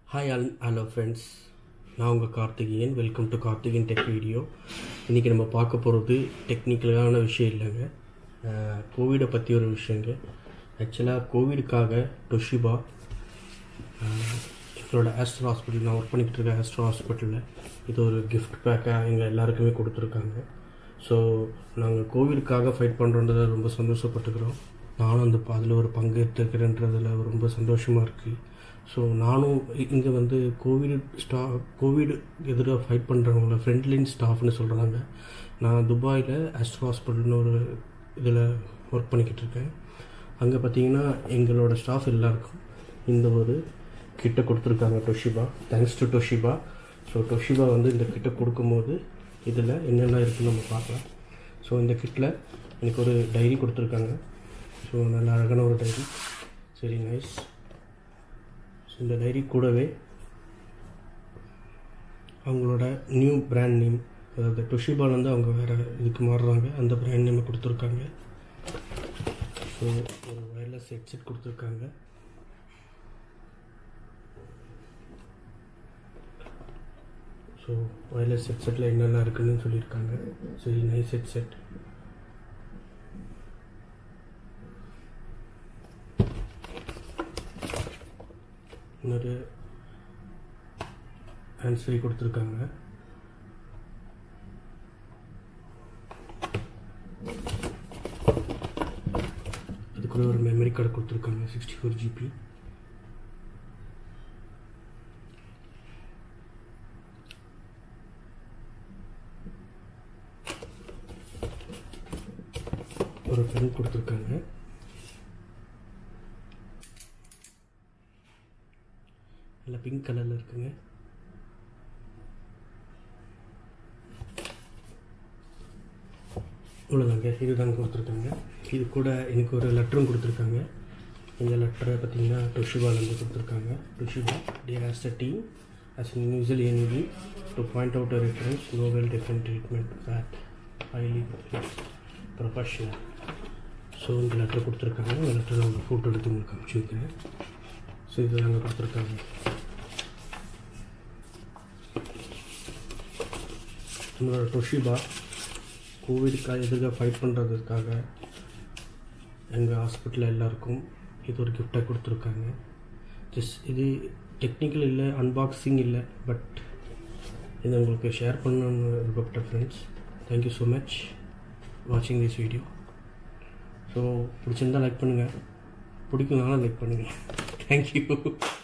hi அல் hello friends நான் உங்கள் Karthikeyan welcome to Karthikeyan tech video இன்றைக்கி நம்ம பார்க்க போகிறது டெக்னிக்கலான விஷயம் இல்லைங்க கோவிடை பற்றி ஒரு விஷயங்க ஆக்சுவலாக கோவிடுக்காக டொஷிபா எங்களோட ஆஸ்ட்ரோ ஹாஸ்பிட்டல் நான் ஒர்க் பண்ணிக்கிட்டு இருக்க ஆஸ்ட்ரோ ஹாஸ்பிட்டலில் இது ஒரு கிஃப்ட் பேக்காக எங்கள் எல்லாருக்குமே கொடுத்துருக்காங்க ஸோ நாங்கள் கோவிடுக்காக ஃபைட் பண்ணுறோன்றதை ரொம்ப சந்தோஷப்பட்டுக்கிறோம் நானும் அந்த அதில் ஒரு பங்கு எடுத்துக்கிறேன்றதில் ரொம்ப சந்தோஷமாக இருக்குது ஸோ நானும் இங்கே வந்து கோவிட் ஸ்டா கோவிட் எதிராக ஃபைட் பண்ணுறவங்கள ஃப்ரண்ட்லைன் ஸ்டாஃப்னு சொல்கிறாங்க நான் துபாயில் ஆஸ்ட்ரோ ஹாஸ்பிட்டல்னு ஒரு இதில் ஒர்க் பண்ணிக்கிட்டு இருக்கேன் அங்கே பார்த்தீங்கன்னா எங்களோட ஸ்டாஃப் எல்லாருக்கும் இந்த ஒரு கிட்ட கொடுத்துருக்காங்க Toshiba thanks to Toshiba so Toshiba வந்து இந்த கிட்ட கொடுக்கும்போது இதில் என்னென்ன இருக்குன்னு நம்ம பார்க்கலாம் ஸோ இந்த கிட்டில் எனக்கு ஒரு டைரி கொடுத்துருக்காங்க ஸோ நல்ல அழகான ஒரு டைரி சரி நைஸ் ஸோ இந்த டைரி கூடவே அவங்களோட நியூ பிராண்ட் நேம் அதாவது டொஷிபாலேருந்து அவங்க வேறு இதுக்கு மாறுறாங்க அந்த பிராண்ட் நேமை கொடுத்துருக்காங்க ஸோ ஒரு ஒயர்லெஸ் ஹெட்செட் கொடுத்துருக்காங்க ஸோ ஒயர்லெஸ் ஹெட்செட்டில் என்னென்ன இருக்குன்னு சொல்லியிருக்காங்க சரி நைஸ் ஹெட்செட் இன்னொரு ஹேண்ட் ஃப்ரீ கொடுத்துருக்காங்க இதுக்குள்ள ஒரு மெமரி கார்டு கொடுத்துருக்காங்க சிக்ஸ்டி ஃபோர் ஜிபி ஒரு பென் கொடுத்துருக்காங்க நல்ல பிங்க் கலரில் இருக்குங்க இவ்வளோதாங்க இதுதாங்க கொடுத்துருக்காங்க இது கூட எனக்கு ஒரு லெட்டரும் கொடுத்துருக்காங்க இந்த லெட்டரை பார்த்தீங்கன்னா டொஷிபாலேருந்து கொடுத்துருக்காங்க Toshiba dear as a team as an individual NED to point out a reference novel different treatment that highly professional so இந்த லெட்டர் கொடுத்துருக்காங்க இந்த லெட்டர் அவங்க ஃபோட்டோ எடுத்து உங்களுக்கு அனுப்பிச்சி வைக்கிறேன் ஸோ இது நாங்கள் கொடுத்துருக்காங்க நம்மளோட டொஷிபா கோவிடுக்காக எதிர்க்க ஃபைட் பண்ணுறதுக்காக எங்கள் ஹாஸ்பிட்டலில் எல்லாருக்கும் இது ஒரு கிஃப்டாக கொடுத்துருக்காங்க ஜஸ்ட் இது டெக்னிக்கல் இல்லை அன்பாக்சிங் இல்லை பட் இதை உங்களுக்கு ஷேர் பண்ணணும்னு விருப்பப்பட்ட ஃப்ரெண்ட்ஸ் தேங்க்யூ ஸோ மச் வாட்சிங் திஸ் வீடியோ ஸோ பிடிச்சிருந்தால் லைக் பண்ணுங்கள் பிடிக்கலனாலும் லைக் பண்ணுங்கள் தேங்க்யூ